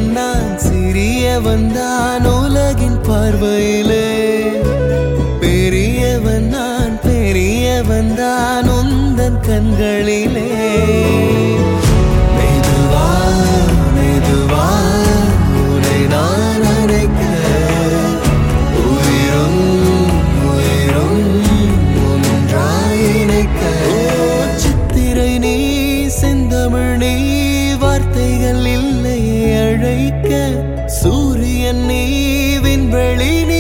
பெரியவன் நான் சிறியவன் தான் உலகின் பார்வையிலே பெரியவன் நான் பெரியவன் தான் உந்தன் கண்களிலே மெதுவா மெதுவா உன்னை நான் அழைக்க உயிரும் உயிரும் ஒன்றாய் இணைக்க சித்திரை நீ செந்தமிழ் நீ வார்த்தைகள் இல்லையே அழைக்க சூரியன் நீ விண்வெளி நீ